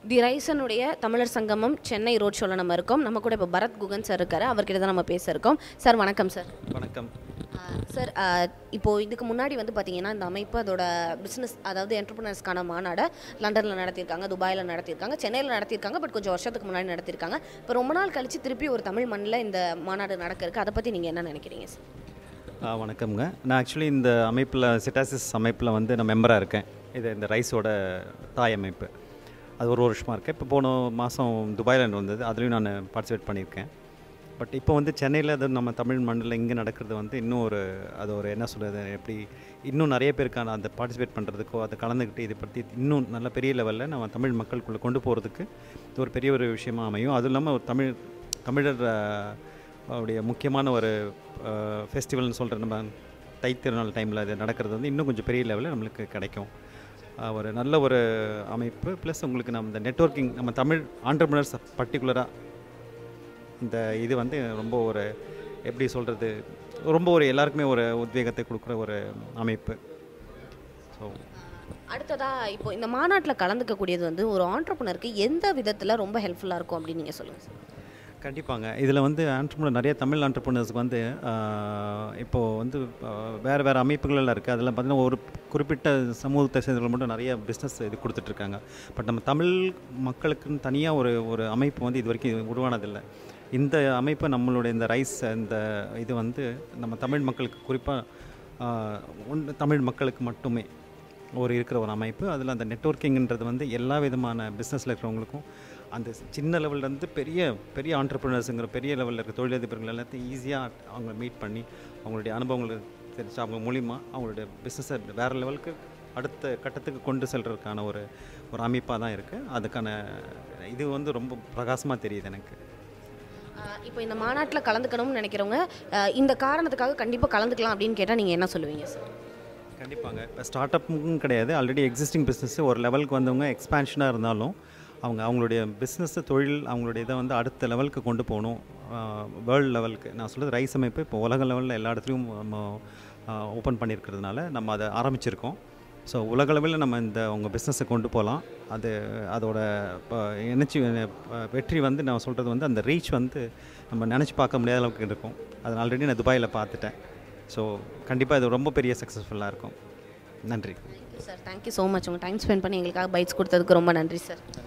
தி ரைசனுடைய தமிழர் சங்கமம் சென்னை ரோட் ஷோவில் நம்ம இருக்கோம் நம்ம கூட இப்போ பரத் குகன் சார் இருக்காரு அவர்கிட்ட தான் நம்ம பேச இருக்கோம் சார் வணக்கம் சார் வணக்கம் சார் இப்போது இதுக்கு முன்னாடி வந்து பார்த்தீங்கன்னா இந்த அமைப்பு அதோட பிஸ்னஸ் அதாவது என்டர்பிரினர்ஸ்க்கான மாநாடை லண்டனில் நடத்தியிருக்காங்க துபாயில் நடத்தியிருக்காங்க சென்னையில் நடத்தியிருக்காங்க பட் கொஞ்சம் வருஷத்துக்கு முன்னாடி நடத்தியிருக்காங்க இப்போ ரொம்ப நாள் கழித்து திருப்பி ஒரு தமிழ் மண்ணில் இந்த மாநாடு நடக்க இருக்கு அதை பற்றி நீங்கள் என்ன நினைக்கிறீங்க சார் ஆ, வணக்கம்ங்க நான் ஆக்சுவலி இந்த அமைப்பில் சிட்டாசிஸ் அமைப்பில் வந்து நான் மெம்பராக இருக்கேன் இது இந்த ரைஸோட தாய் அமைப்பு அது ஒரு வருஷமாக இருக்கேன் இப்போ போன மாதம் துபாயில் வந்தது அதுலேயும் நான் பார்ட்டிசிபேட் பண்ணியிருக்கேன் பட் இப்போ வந்து சென்னையில் அது நம்ம தமிழ் மண்ணில் இங்கே நடக்கிறது வந்து இன்னும் ஒரு அது ஒரு என்ன சொல்கிறது எப்படி இன்னும் நிறைய பேருக்கான அந்த பார்ட்டிசிபேட் பண்ணுறதுக்கோ அதை கலந்துக்கிட்டு இதை பற்றி இன்னும் நல்ல பெரிய லெவலில் நம்ம தமிழ் மக்களுக்குள்ளே கொண்டு போகிறதுக்கு இது ஒரு பெரிய ஒரு விஷயமா அமையும் அதுவும் இல்லாமல் ஒரு தமிழ் தமிழர் ஆ, அவருடைய முக்கியமான ஒரு ஃபெஸ்டிவல்னு சொல்கிற நம்ம தைத்திருநாள் டைமில் இது நடக்கிறது வந்து இன்னும் கொஞ்சம் பெரிய லெவலில் நம்மளுக்கு கிடைக்கும் அஹ் ஒரு நல்ல ஒரு அமைப்பு ப்ளஸ் உங்களுக்கு நம்ம இந்த நெட்வொர்க்கிங் நம்ம தமிழ் ஆண்டர்பிரினர்ஸ் பர்டிகுலராக இந்த இது வந்து ரொம்ப ஒரு எப்படி சொல்கிறது ரொம்ப ஒரு எல்லாருக்குமே ஒரு உத்வேகத்தை கொடுக்குற ஒரு அமைப்பு ஸோ அடுத்ததா இப்போ இந்த மாநாட்டில் கலந்துக்கக்கூடியது வந்து ஒரு ஆண்டர்பனருக்கு எந்த விதத்தில் ரொம்ப ஹெல்ப்ஃபுல்லாக இருக்கும் அப்படின்னு நீங்கள் சொல்லுங்கள் சார் கண்டிப்பாங்க இதில் வந்து ஆண்டர்பனர் நிறைய தமிழ் ஆண்டர்பனர்ஸ்க்கு வந்து இப்போது வந்து ஆஹ், வேறு வேறு அமைப்புகள் எல்லாம் இருக்குது அதில் பார்த்திங்கன்னா ஒரு குறிப்பிட்ட சமூகத்தை சேர்ந்தவர்கள் மட்டும் நிறைய பிஸ்னஸ் இது கொடுத்துட்ருக்காங்க பட் நம்ம தமிழ் மக்களுக்குன்னு தனியாக ஒரு ஒரு அமைப்பு வந்து இது வரைக்கும் உருவானதில்லை இந்த அமைப்பு நம்மளுடைய இந்த ரைஸ் இந்த இது வந்து நம்ம தமிழ் மக்களுக்கு குறிப்பாக தமிழ் மக்களுக்கு மட்டுமே ஒரு இருக்கிற ஒரு அமைப்பு அதில் அந்த நெட்வொர்க்கிங்ன்றது வந்து எல்லா விதமான பிஸ்னஸில் இருக்கிறவங்களுக்கும் அந்த சின்ன லெவல்லேருந்து பெரிய பெரிய ஆண்டர்பிரினர்ஸுங்கிற பெரிய லெவலில் இருக்க தொழிலதிபர்கள் எல்லாத்தையும் ஈஸியாக அவங்க மீட் பண்ணி அவங்களுடைய அனுபவங்களை தெரிஞ்சு அவங்க மூலிமா அவங்களுடைய பிஸ்னஸை வேறு லெவலுக்கு அடுத்த கட்டத்துக்கு கொண்டு செல்றதுக்கான ஒரு ஒரு அமைப்பாக தான் இருக்குது அதுக்கான இது வந்து ரொம்ப பிரகாசமாக தெரியுது எனக்கு ஆஹ் இப்போ இந்த மாநாட்டில் கலந்துக்கணும்னு நினைக்கிறவங்க ஆஹ் இந்த காரணத்துக்காக கண்டிப்பாக கலந்துக்கலாம் அப்படின்னு கேட்டால் நீங்கள் என்ன சொல்லுவீங்க சார் கண்டிப்பாக இப்போ ஸ்டார்ட் அப்பும் கிடையாது ஆல்ரெடி எக்ஸிஸ்டிங் பிஸ்னஸ் ஒரு லெவலுக்கு வந்தவங்க எக்ஸ்பேன்ஷனாக இருந்தாலும் அவங்க அவங்களுடைய பிஸ்னஸ் தொழில் அவங்களுடைய இதை வந்து அடுத்த லெவலுக்கு கொண்டு போகணும் வேர்ல்டு லெவலுக்கு நான் சொல்கிறது ரைஸ் அமைப்பு இப்போ உலக லெவலில் எல்லா இடத்துலையும் நம்ம ஓப்பன் பண்ணியிருக்கிறதுனால நம்ம அதை ஆரம்பிச்சிருக்கோம் ஸோ உலகளவில் நம்ம இந்த உங்கள் பிஸ்னஸை கொண்டு போகலாம் அது அதோட இப்போ நினச்சி வெற்றி வந்து நான் சொல்கிறது வந்து அந்த ரீச் வந்து நம்ம நினச்சி பார்க்க முடியாத அளவுக்கு இருக்கும் அதை ஆல்ரெடி நான் துபாயில் பார்த்துட்டேன் ஸோ கண்டிப்பாக இது ரொம்ப பெரிய சக்ஸஸ்ஃபுல்லாக இருக்கும் நன்றி சார் தேங்க்யூ ஸோ மச் உங்கள் டைம் ஸ்பெண்ட் பண்ணி எங்களுக்காக பைட்ஸ் கொடுத்ததுக்கு ரொம்ப நன்றி சார்